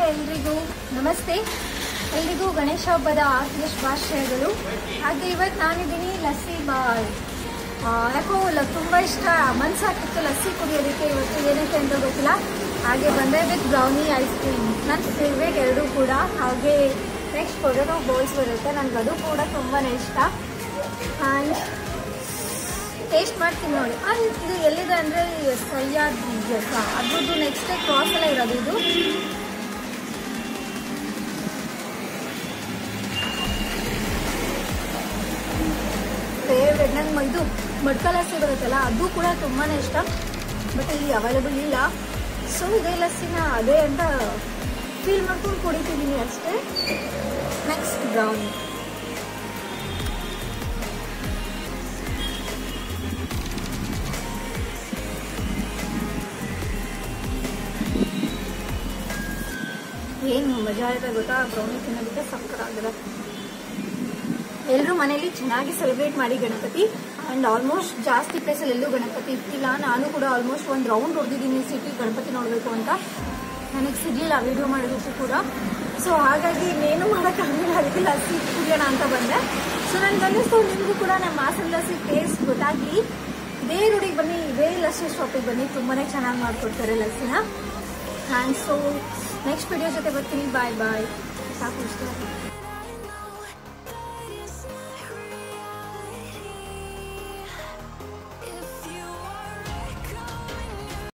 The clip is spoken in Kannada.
ಎಲ್ರಿಗೂ ನಮಸ್ತೆ ಎಲ್ರಿಗೂ ಗಣೇಶ ಹಬ್ಬದ ಆರ್ಥಿಕ ಶುಭಾಶಯಗಳು ಹಾಗೆ ಇವತ್ತು ನಾನಿದ್ದೀನಿ ಲಸ್ಸಿ ಬಾಯ್ ಆ, ಯಾಕೋ ಲ- ತುಂಬಾ ಇಷ್ಟ ಮನ್ಸಾಗ್ತಿತ್ತು ಲಸ್ಸಿ ಕುಡಿಯೋದಕ್ಕೆ ಇವತ್ತು ಏನಕ್ಕೆ ಅಂತ ಗೊತ್ತಿಲ್ಲ ಹಾಗೆ ಬಂದೆ ವಿತ್ ಬ್ರೌನಿ ಐಸ್ ಕ್ರೀಮ್ ನನ್ನ ಫೇವ್ರೇಟ್ ಎರಡೂ ಕೂಡ ಹಾಗೆ ನೆಕ್ಸ್ಟ್ ಪೊಟೊಟೊ ಬೋಲ್ಸ್ ಬರುತ್ತೆ ನನಗೆ ಅದು ಕೂಡ ತುಂಬಾ ಇಷ್ಟ ಆ್ಯಂಡ್ ಟೇಸ್ಟ್ ಮಾಡ್ತೀನಿ ನೋಡಿ ಆ್ಯಂಡ್ ಇದು ಎಲ್ಲಿದೆ ಅಂದರೆ ಸಯ್ಯಾದ್ ಅದ್ರದ್ದು ನೆಕ್ಸ್ಟ್ ಡೇ ಕ್ರಾಸಲ್ಲೇ ಇರೋದು ಇದು ಫೇವ್ರೆಟ್ ನಂಗೆ ಇದು ಮಡ್ಕ ಲಸ್ಸಿ ಬರುತ್ತಲ್ಲ ಅದು ಕೂಡ ತುಂಬಾ ಇಷ್ಟ ಬಟ್ ಇಲ್ಲಿ ಅವೈಲೇಬಲ್ ಇಲ್ಲ ಸೊ ಇದೇ ಲಸ್ಸಿನ ಅದೇ ಅಂತ ಫೀಲ್ ಮಾಡ್ಕೊಂಡು ಕುಡಿತಿದ್ದೀನಿ ಅಷ್ಟೇ ನೆಕ್ಸ್ಟ್ ಬ್ರೌನಿ ಏನು ಮಜಾ ಆಯ್ತಾ ಗೊತ್ತಾ ಬ್ರೌನಿ ತಿನ್ನೋದಕ್ಕೆ ಸಕ್ಕತ್ತಾಗಿದೆ ಎಲ್ಲರೂ ಮನೇಲಿ ಚೆನ್ನಾಗಿ ಸೆಲೆಬ್ರೇಟ್ ಮಾಡಿ ಗಣಪತಿ ಆ್ಯಂಡ್ ಆಲ್ಮೋಸ್ಟ್ ಜಾಸ್ತಿ ಪ್ಲೇಸಲ್ಲಿ ಎಲ್ಲೂ ಗಣಪತಿ ಇರ್ತಿಲ್ಲ ನಾನು ಕೂಡ ಆಲ್ಮೋಸ್ಟ್ ಒಂದು ರೌಂಡ್ ಹೊಡೆದಿದ್ದೀನಿ ಸಿಟಿ ಗಣಪತಿ ನೋಡಬೇಕು ಅಂತ ನನಗೆ ಸಿಗಲಿಲ್ಲ ವಿಡಿಯೋ ಮಾಡೋದಕ್ಕೂ ಕೂಡ ಸೊ ಹಾಗಾಗಿ ಇನ್ನೇನು ಮಾಡೋಕ್ಕಾಗಲಿಲ್ಲ ಅದಕ್ಕೆ ಲಸ್ಸಿ ಕುಡಿಯೋಣ ಅಂತ ಬಂದೆ ಸೊ ನನಗೆ ಅನ್ನಿಸ್ತು ನಿಮಗೂ ಕೂಡ ನಮ್ಮ ಹಾಸನ ಲಸ್ಸಿ ಟೇಸ್ಟ್ ಗೊತ್ತಾಗಲಿ ಇದೇ ರೂಢಿಗೆ ಬನ್ನಿ ಇದೇ ಲಸ್ಸಿ ಶಾಪಿಗೆ ಬನ್ನಿ ತುಂಬಾ ಚೆನ್ನಾಗಿ ಮಾಡಿಕೊಡ್ತಾರೆ ಲಸ್ಸಿನ ಆ್ಯಂಡ್ ಸೊ ನೆಕ್ಸ್ಟ್ ವಿಡಿಯೋ ಜೊತೆ ಬರ್ತೀನಿ ಬಾಯ್ ಬಾಯ್ ಸಾಕು ಇಷ್ಟ